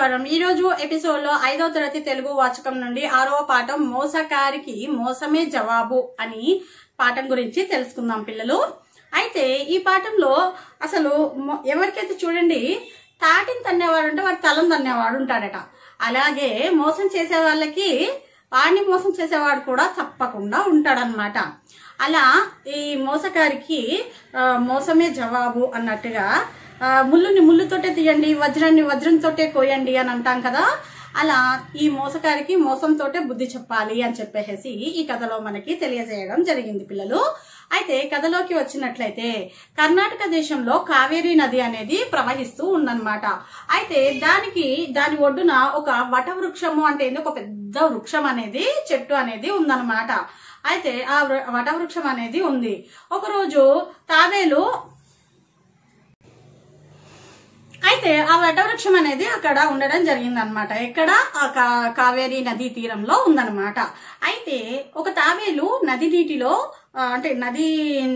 నమస్కారం ఈ రోజు ఎపిసోడ్ లో ఐదో తరగతి తెలుగు వాచకం నుండి ఆరవ పాఠం మోసకారికి మోసమే జవాబు అని పాఠం గురించి తెలుసుకుందాం పిల్లలు అయితే ఈ పాఠంలో అసలు మొ- ఎవరికైతే చూడండి తాటిని తన్నేవాడు అంటే వాడు తలం తన్నేవాడు ఉంటాడట అలాగే మోసం చేసే వాళ్ళకి వాడిని మోసం చేసేవాడు కూడా తప్పకుండా ఉంటాడనమాట అలా ఈ మోసకారికి ఆ, మోసమే జవాబు అన్నట్టుగా ఆ, ముళ్ళుని ముళ్ళుతోటే తీయండి వజ్రాన్ని వజ్రంతోటే కోయండి అని అంటాం కదా అలా ఈ మోసకారికి మోసంతోటే బుద్ధి చెప్పాలి అని చెప్పేసి ఈ కథలో మనకి తెలియజేయడం జరిగింది పిల్లలు అయితే కథలోకి వచ్చినట్లయితే కర్ణాటక దేశంలో కావేరీ నది అనేది ప్రవహిస్తూ ఉందన్నమాట అయితే దానికి దాని ఒడ్డున ఒక వట వృక్షము అంటే ఏంది ఒక పెద్ద వృక్షం అనేది చెట్టు అనేది ఉందన్నమాట అయితే ఆ వృ- వట వృక్షం అనేది ఉంది ఒకరోజు తాబేలు అయితే ఆ వటవృక్షం అనేది అక్కడ ఉండడం జరిగింది అనమాట ఎక్కడ ఆ కా- కావేరీ నదీ తీరంలో ఉందన్నమాట అయితే ఒక తాబేలు నది నీటిలో ఆ, అంటే నది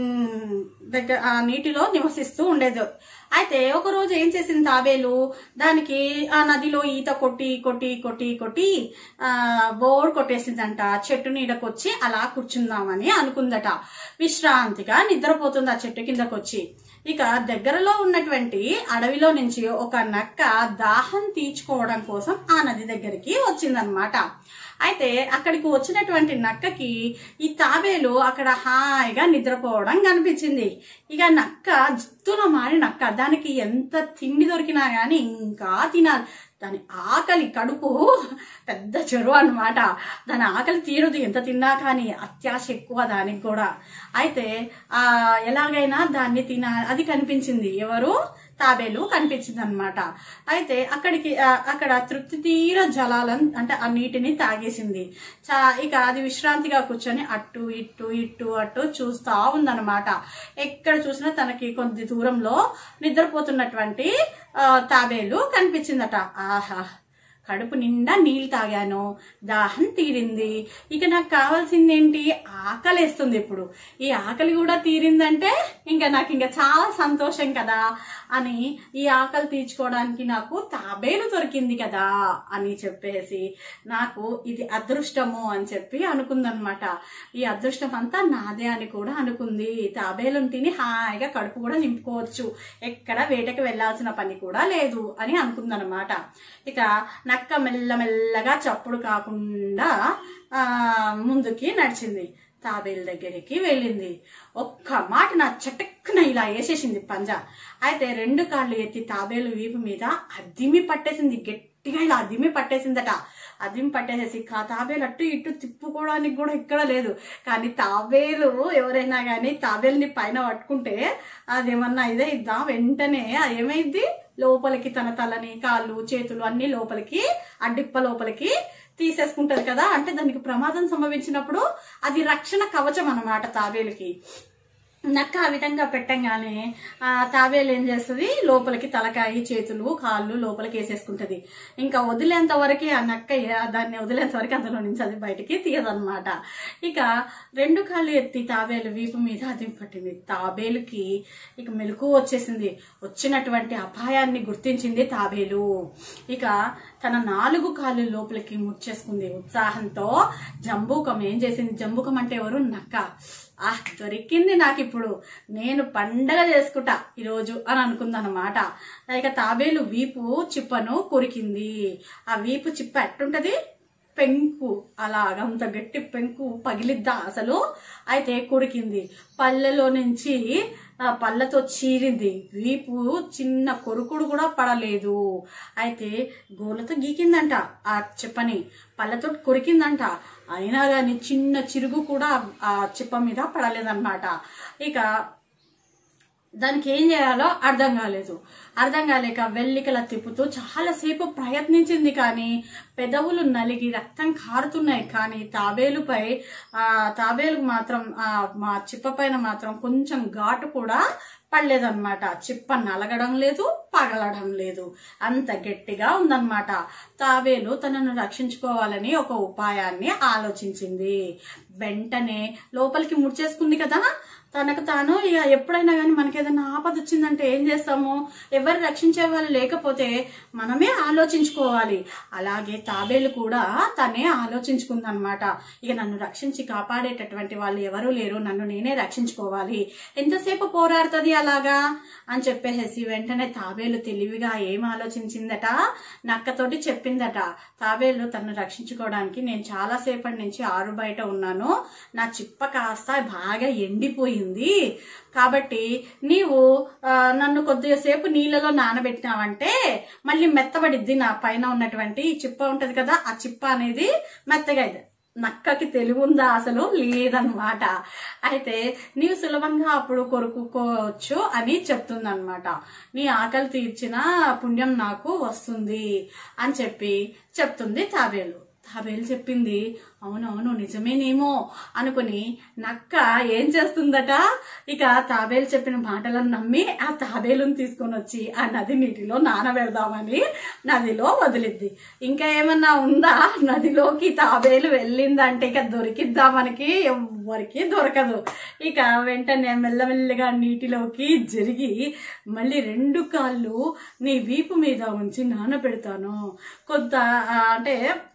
దగ్గర ఆ నీటిలో నివసిస్తూ ఉండేది అయితే ఒక రోజు ఏం చేసింది తాబేలు దానికి ఆ నదిలో ఈత కొట్టి కొట్టి కొట్టి కొట్టి ఆ బోర్ కొట్టేసిందంట చెట్టు నీడకొచ్చి అలా కూర్చుందామని అనుకుందట విశ్రాంతిగా నిద్రపోతుంది ఆ చెట్టు కిందకొచ్చి ఇక దగ్గరలో ఉన్నటువంటి అడవిలో నుంచి ఒక నక్క దాహం తీర్చుకోవడం కోసం ఆ నది దగ్గరికి వచ్చిందనమాట అయితే అక్కడికి వచ్చినటువంటి నక్కకి ఈ తాబేలు అక్కడ హాయిగా నిద్రపోవడం కనిపించింది ఇక నక్క జిత్తున మారి నక్క దానికి ఎంత తిండి దొరికినా గానీ ఇంకా తినాలి దాని ఆకలి కడుపు పెద్ద చెరువు అన్నమాట దాని ఆకలి తీరదు ఎంత తిన్నా కానీ అత్యాశ ఎక్కువ దానికి కూడా అయితే ఆ ఎలాగైనా దాన్ని తిన అది కనిపించింది ఎవరు తాబేలు కనిపించింది అనమాట అయితే అక్కడికి ఆ, అక్కడ తృప్తి తీర జలాలను అంటే ఆ నీటిని తాగేసింది చా ఇక అది విశ్రాంతిగా కూర్చొని అటు ఇటు ఇటు అటు చూస్తా ఉందన్నమాట ఎక్కడ చూసినా తనకి కొద్ది దూరంలో నిద్రపోతున్నటువంటి ఆ, తాబేలు కనిపించిందట ఆహా కడుపు నిండా నీళ్ళు తాగాను దాహం తీరింది ఇక నాకు కావాల్సింది ఏంటి ఆకలేస్తుంది ఇప్పుడు ఈ ఆకలి కూడా తీరిందంటే ఇంకా నాకు ఇంకా చాలా సంతోషం కదా అని ఈ ఆకలి తీర్చుకోవడానికి నాకు తాబేలు దొరికింది కదా అని చెప్పేసి నాకు ఇది అదృష్టము అని చెప్పి అనుకుందనమాట ఈ అదృష్టం అంతా నాదే అని కూడా అనుకుంది తాబేలుని తిని హాయిగా కడుపు కూడా నింపుకోవచ్చు ఎక్కడ వేటకి వెళ్ళాల్సిన పని కూడా లేదు అని అనుకుందనమాట ఇక నక్క మెల్లమెల్లగా చప్పుడు కాకుండా ఆ ముందుకి నడిచింది తాబేలు దగ్గరికి వెళ్ళింది ఒక్క మాట నా చటుక్కున ఇలా వేసేసింది పంజా అయితే రెండు కాళ్ళు ఎత్తి తాబేలు వీపు మీద అదిమి పట్టేసింది గట్టిగా ఇలా అదిమి పట్టేసిందట అదిమి పట్టేసేసి కా తాబేలు అటు ఇటు తిప్పుకోవడానికి కూడా ఇక్కడ లేదు కానీ తాబేలు ఎవరైనా కానీ తాబేలుని పైన పట్టుకుంటే అదేమన్నా ఇదే ఇద్దాం వెంటనే అది ఏమైంది లోపలికి తన తలని కాళ్ళు చేతులు అన్ని లోపలికి ఆ డిప్ప లోపలికి తీసేసుకుంటది కదా అంటే దానికి ప్రమాదం సంభవించినప్పుడు అది రక్షణ కవచం అన్నమాట తాబేలుకి నక్క ఆ విధంగా పెట్టంగానే ఆ తాబేలు ఏం చేస్తుంది లోపలికి తలకాయి చేతులు కాళ్ళు లోపలికి వేసేసుకుంటది ఇంకా వదిలేంత వరకే ఆ నక్క ఏ- దాన్ని వదిలేంత వరకు అందులో నుంచి అది బయటికి తీయదన్నమాట ఇక రెండు కాళ్ళు ఎత్తి తాబేలు వీపు మీద అది పట్టింది తాబేలుకి ఇక మెలకు వచ్చేసింది వచ్చినటువంటి అపాయాన్ని గుర్తించింది తాబేలు ఇక తన నాలుగు కాళ్ళు లోపలికి ముచ్చేసుకుంది ఉత్సాహంతో జంబూకం ఏం చేసింది జంబూకం అంటే ఎవరు నక్క ఆ దొరికింది నాకు ఇప్పుడు నేను పండగ చేసుకుంటా ఈరోజు అని అనుకుందన్నమాట ఇక తాబేలు వీపు చిప్పను కొరికింది ఆ వీపు చిప్ప ఎట్టుంటది పెంకు అలాగంత గట్టి పెంకు పగిలిద్దా అసలు అయితే కొరికింది పళ్ళెలో నుంచి ఆ పళ్ళతో చీరింది వీపు చిన్న కొరుకుడు కూడా పడలేదు అయితే గోళ్ళతో గీకిందంట ఆ చెప్పని పళ్ళతో కొరికిందంట అయినా గాని చిన్న చిరుగు కూడా ఆ చిప్ప మీద పడలేదన్నమాట ఇక దానికి ఏం చేయాలో అర్థం కాలేదు అర్థం కాలేక వెల్లికల తిప్పుతూ చాలాసేపు ప్రయత్నించింది కానీ పెదవులు నలిగి రక్తం కారుతున్నాయి కానీ తాబేలుపై ఆ తాబేలుకు మాత్రం ఆ మా చిప్ప పైన మాత్రం కొంచెం ఘాటు కూడా పడలేదన్నమాట చిప్ప నలగడం లేదు పగలడం లేదు అంత గట్టిగా ఉందన్నమాట తాబేలు తనను రక్షించుకోవాలని ఒక ఉపాయాన్ని ఆలోచించింది వెంటనే లోపలికి ముడిచేసుకుంది కదా తనకు తాను ఇక ఎప్పుడైనా కానీ మనకి ఏదైనా ఆపద వచ్చిందంటే ఏం చేస్తాము ఎవరు రక్షించే వాళ్ళు లేకపోతే మనమే ఆలోచించుకోవాలి అలాగే తాబేలు కూడా తనే ఆలోచించుకుందనమాట ఇక నన్ను రక్షించి కాపాడేటటువంటి వాళ్ళు ఎవరూ లేరు నన్ను నేనే రక్షించుకోవాలి ఎంతసేపు పోరాడుతుంది అలాగా అని చెప్పేసి వెంటనే తాబేలు తెలివిగా ఏం ఆలోచించిందట నక్కతోటి చెప్పిందట తాబేలు తనను రక్షించుకోవడానికి నేను చాలా సేపటి నుంచి ఆరు బయట ఉన్నాను నా చిప్ప కాస్త బాగా ఎండిపోయింది కాబట్టి నీవు ఆ, నన్ను కొద్దిసేపు నీళ్ళలో నానబెట్టినావంటే మళ్ళీ మెత్తబడిద్ది నా పైన ఉన్నటువంటి ఈ చిప్ప ఉంటది కదా ఆ చిప్ప అనేది మెత్తగా అయింది నక్కకి తెలివి ఉందా అసలు లేదన్నమాట అయితే నీవు సులభంగా అప్పుడు కొరుకుకోవచ్చు అని చెప్తుందన్నమాట నీ ఆకలి తీర్చిన పుణ్యం నాకు వస్తుంది అని చెప్పి చెప్తుంది తాబేలు తాబేలు చెప్పింది అవునవును నిజమేనేమో అనుకుని నక్క ఏం చేస్తుందట ఇక తాబేలు చెప్పిన మాటలను నమ్మి ఆ తాబేలుని తీసుకొని వచ్చి ఆ నది నీటిలో నానబెడదామని నదిలో వదిలిద్ది ఇంకా ఏమన్నా ఉందా నదిలోకి తాబేలు వెళ్ళిందంటే ఇక దొరికిద్దా మనకి ఎవ్వరికి దొరకదు ఇక వెంటనే మెల్లమెల్లగా నీటిలోకి జరిగి మళ్ళీ రెండు కాళ్ళు నీ వీపు మీద ఉంచి నానబెడతాను కొంత ఆ, అంటే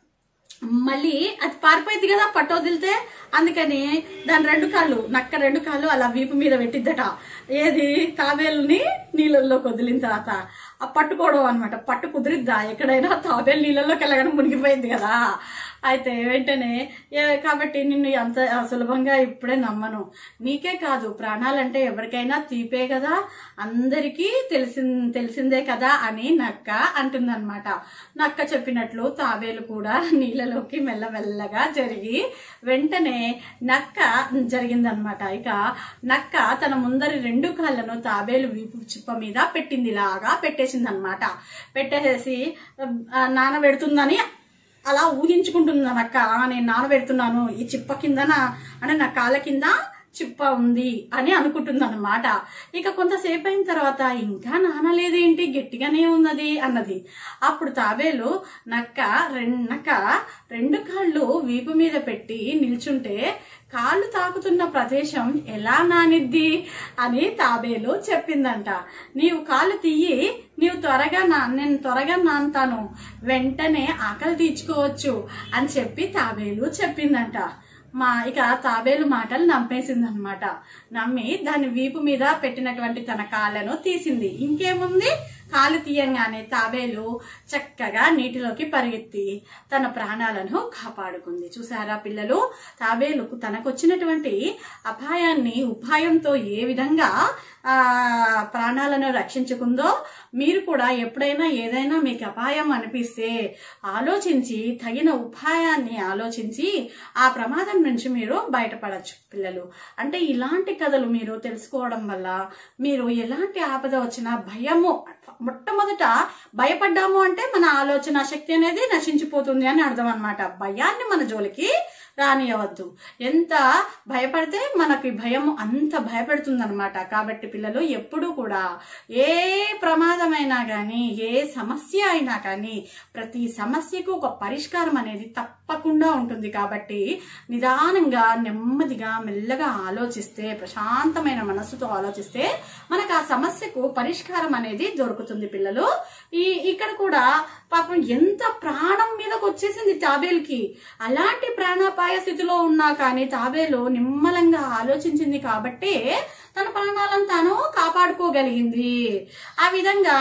మళ్ళీ అది పారిపోయింది కదా పట్టు వదిలితే అందుకని దాని రెండు కాళ్ళు నక్క రెండు కాళ్ళు అలా వీపు మీద పెట్టిద్దట ఏది తాబేలుని నీళ్ళల్లోకి వదిలిన తర్వాత ఆ పట్టుకోవడం అనమాట పట్టు కుదిరిద్దా ఎక్కడైనా తాబేలు నీళ్ళలోకి వెళ్ళగానే మునిగిపోయింది కదా అయితే వెంటనే ఏ- కాబట్టి నిన్ను అంత సులభంగా ఇప్పుడే నమ్మను నీకే కాదు ప్రాణాలంటే ఎవరికైనా తీపే కదా అందరికీ తెలిసి తెలిసిందే కదా అని నక్క అంటుందన్నమాట నక్క చెప్పినట్లు తాబేలు కూడా నీళ్ళలోకి మెల్లమెల్లగా జరిగి వెంటనే నక్క జరిగిందనమాట ఇక నక్క తన ముందరి రెండు కాళ్ళను తాబేలు వీపు చిప్ప మీద పెట్టింది ఇలాగా పెట్టేసింది అనమాట పెట్టేసేసి ఆ, నానబెడుతుందని అలా ఊహించుకుంటుంది నక్క "ఆ, నేను నానబెడుతున్నాను ఈ చిప్ప కిందన అంటే నా కాళ్ళ కింద చిప్ప ఉంది అని అనుకుంటుంది అనమాట ఇక కొంతసేపు అయిన తర్వాత ఇంకా నానలేదేంటి గట్టిగానే ఉన్నది అన్నది అప్పుడు తాబేలు నక్క రెండు నక్క రెండు కాళ్ళు వీపు మీద పెట్టి నిల్చుంటే కాళ్ళు తాకుతున్న ప్రదేశం ఎలా నానిద్ది అని తాబేలు చెప్పిందంట నీవు కాళ్ళు తీయి నీవు త్వరగా నా నేను త్వరగా నానుతాను వెంటనే ఆకలి తీర్చుకోవచ్చు అని చెప్పి తాబేలు చెప్పిందంట మా ఇక తాబేలు మాటలు నమ్మేసింది అనమాట నమ్మి దాని వీపు మీద పెట్టినటువంటి తన కాళ్ళను తీసింది ఇంకేముంది కాలు తీయంగానే తాబేలు చక్కగా నీటిలోకి పరిగెత్తి తన ప్రాణాలను కాపాడుకుంది చూసారా పిల్లలు తాబేలుకు తనకొచ్చినటువంటి అపాయాన్ని ఉపాయంతో ఏ విధంగా ఆ ప్రాణాలను రక్షించుకుందో మీరు కూడా ఎప్పుడైనా ఏదైనా మీకు అపాయం అనిపిస్తే ఆలోచించి తగిన ఉపాయాన్ని ఆలోచించి ఆ ప్రమాదం నుంచి మీరు బయటపడచ్చు పిల్లలు అంటే ఇలాంటి కథలు మీరు తెలుసుకోవడం వల్ల మీరు ఎలాంటి ఆపద వచ్చినా భయము మొట్టమొదట భయపడ్డాము అంటే మన ఆలోచన శక్తి అనేది నశించిపోతుంది అని అర్థం అనమాట భయాన్ని మన జోలికి రానియవద్దు ఎంత భయపడితే మనకి భయం అంత భయపెడుతుంది కాబట్టి పిల్లలు ఎప్పుడూ కూడా ఏ ప్రమాదమైనా కానీ ఏ సమస్య అయినా కానీ ప్రతి సమస్యకు ఒక పరిష్కారం అనేది తప్పకుండా ఉంటుంది కాబట్టి నిదానంగా నెమ్మదిగా మెల్లగా ఆలోచిస్తే ప్రశాంతమైన మనస్సుతో ఆలోచిస్తే మనకు ఆ సమస్యకు పరిష్కారం అనేది దొరుకుతుంది పిల్లలు ఈ ఇక్కడ కూడా పాపం ఎంత ప్రాణం మీదకి వచ్చేసింది తాబేలుకి అలాంటి ప్రాణాపాయ స్థితిలో ఉన్నా కానీ తాబేలు నిమ్మలంగా ఆలోచించింది కాబట్టి తన ప్రాణాలను తాను కాపాడుకోగలిగింది ఆ విధంగా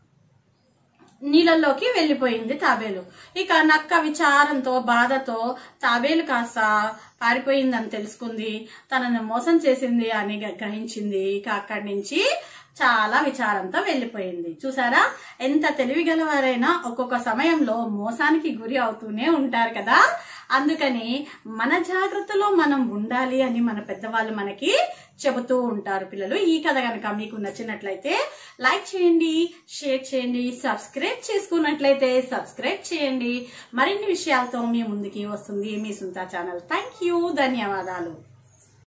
నీళ్ళల్లోకి వెళ్ళిపోయింది తాబేలు ఇక నక్క విచారంతో బాధతో తాబేలు కాస్త పారిపోయిందని తెలుసుకుంది తనను మోసం చేసింది అని గ- గ్రహించింది ఇక అక్కడి నుంచి చాలా విచారంతో వెళ్ళిపోయింది చూసారా ఎంత తెలివి గలవారైనా ఒక్కొక్క సమయంలో మోసానికి గురి అవుతూనే ఉంటారు కదా అందుకని మన జాగ్రత్తలో మనం ఉండాలి అని మన పెద్దవాళ్ళు మనకి చెబుతూ ఉంటారు పిల్లలు ఈ కథ కనుక మీకు నచ్చినట్లయితే లైక్ చేయండి షేర్ చేయండి సబ్స్క్రైబ్ చేసుకున్నట్లయితే సబ్స్క్రైబ్ చేయండి మరిన్ని విషయాలతో మీ ముందుకి వస్తుంది మీ సుంతా ఛానల్ థ్యాంక్ యూ ధన్యవాదాలు